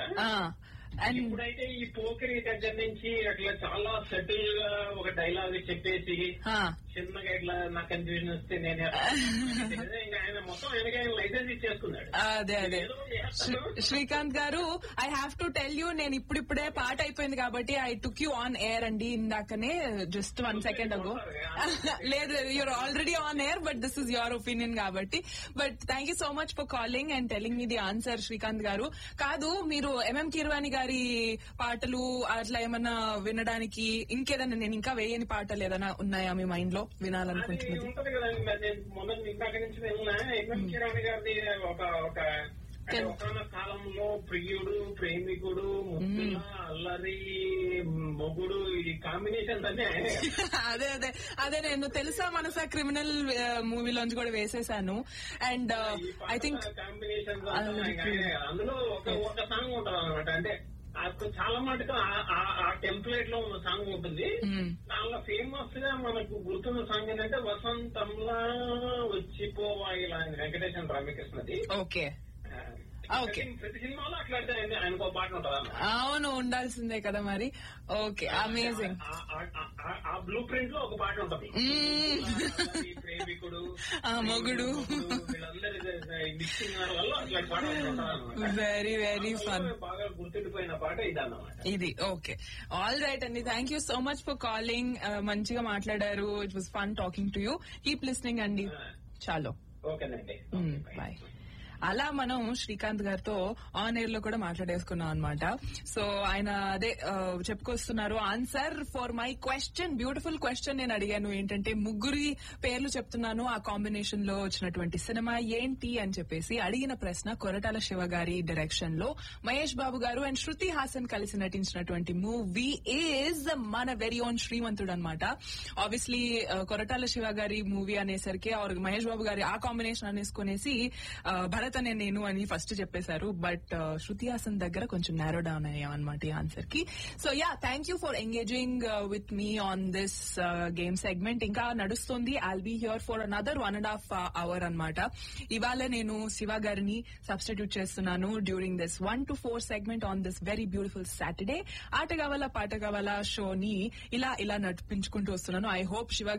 And ఇప్పుడైతే ఈ పోకిరి దగ్గర నుంచి అట్లా చాలా సెటిల్ గా ఒక డైలాగ్ చెప్పేసి చిన్నగా ఇట్లా నా కన్ఫ్యూజన్ వస్తే నేను ఇంకా ఆయన మొత్తం ఆయనకి ఆయన లైసెన్స్ ఇచ్చేసుకున్నాడు అదే అదే ఏదో చేస్తాను. Sri- Srikanth garu I have to tell you నేను ఇప్పుడిప్పుడే పాట అయిపోయింది కాబట్టి I took you on air అండి ఇందాకనే జస్ట్ వన్ సెకండ్ అగో లేదు లేదు you're already on air but this is your opinion కాబట్టి but thank you so much for calling and telling me the answer Srikanth garu కాదు మీరు ఎంఎం కీర్వాణి గారి పాటలు అట్లా ఏమన్నా వినడానికి ఇంకేదన్నా నేను ఇంకా వేయని పాటలు ఏదైనా ఉన్నాయా మీ మైండ్ లో అది వినాలనుకుంటున్నది ఉంటది కదండి మరి నేను మొన్న ఇందాక నుంచి వెళ్ళిన ఎంఎం కిరాణి గారిది ఒక ఒక అంటే ఒకనొక కాలంలో ప్రియుడు ప్రేమికుడు ముద్దుల అల్లరి మొగుడు ఈ కాంబినేషన్స్ అన్ని ఆయనే కదా. అదే అదే అదే నేను తెలుసా మనసా క్రిమినల్ మూవీలోంచి కూడా వేసేసాను అండ్ ఐ థింక్ కాంబినేషన్స్ అది అందులో ఒక ఒక సాంగ్ ఉంటుంది అనమాట అంటే అది చాలా మటుకు ఆ- ఆ- ఆ టెంప్లెట్ లో ఉన్న సాంగ్ ఉంటుంది దానిలో ఫేమస్ గా మనకు గుర్తున్న సాంగ్ ఏంటంటే వసంతంలా వచ్చిపోవా ఇలా అని వెంకటేశ్వర రామకృష్ణది ఓకే ఆ, ఓకే. ప్రతి- ప్రతి సినిమాలో అట్లాంటి ఆయన- ఆయనకు ఒక పాట ఉంటుంది అన్నమాట. అవును ఉండాల్సిందే కదా మరి ఓకే అమేజింగ్ ఆ- ఆ- ఆ- ఆ- ఆ బ్లూ ప్రింట్ లో ఒక పాట ఉంటుంది మ్మ్. ఈ ప్రేమికుడు ఆ, మొగుడు. వీళ్ళందరి మిక్సింగ్ వల్ల అట్లాంటి పాట ఒకటి ఉంటుంది అన్నమాట. వెరీ వెరీ ఫన్ బాగా గుర్తుండిపోయిన పాట ఇదన్నమాట ఇది ఓకే ఆల్ రైట్ అండి thank you so much for calling మంచిగా మాట్లాడారు it was fun talking to you keep listening అండి చాలో ఓకేనండి బాయ్ అలా మనం శ్రీకాంత్ గారితో ఆన్ ఎయిర్ లో కూడా మాట్లాడేసుకున్నాం అనమాట సో ఆయన అదే ఆ, చెప్పుకొస్తున్నారు answer for my question beautiful question నేను అడిగాను ఏంటంటే ముగ్గురి పేర్లు చెప్తున్నాను ఆ కాంబినేషన్ లో వచ్చినటువంటి సినిమా ఏంటి అని చెప్పేసి అడిగిన ప్రశ్న కొరటాల శివ గారి డైరెక్షన్ లో మహేష్ బాబు గారు అండ్ శృతి హాసన్ కలిసి నటించినటువంటి మూవీ ఈజ్ మన వెరీ ఓన్ శ్రీమంతుడు అనమాట ఆబ్వియస్లీ కొరటాల శివ గారి మూవీ అనేసరికి ఆర్ మహేష్ బాబు గారి ఆ కాంబినేషన్ అనేసుకునేసి ఆ, భరత్ అనే నేను అని ఫస్ట్ చెప్పేశారు బట్ శృతి హాసన్ దగ్గర కొంచెం నేరో డౌన్ అయ్యామన్నమాట ఈ ఆన్సర్ కి so yeah thank you for engaging with me on this game segment ఇంకా నడుస్తుంది I'll be here for another one and half hour అన్నమాట ఇవాళ నేను శివ గారిని సబ్స్టిట్యూట్ చేస్తున్నాను during this one to four segment on this very beautiful Saturday ఆట కావాలా పాట కావాలా షోని ఇలా ఇలా నడిపించుకుంటూ వస్తున్నాను ఐ హోప్ శివ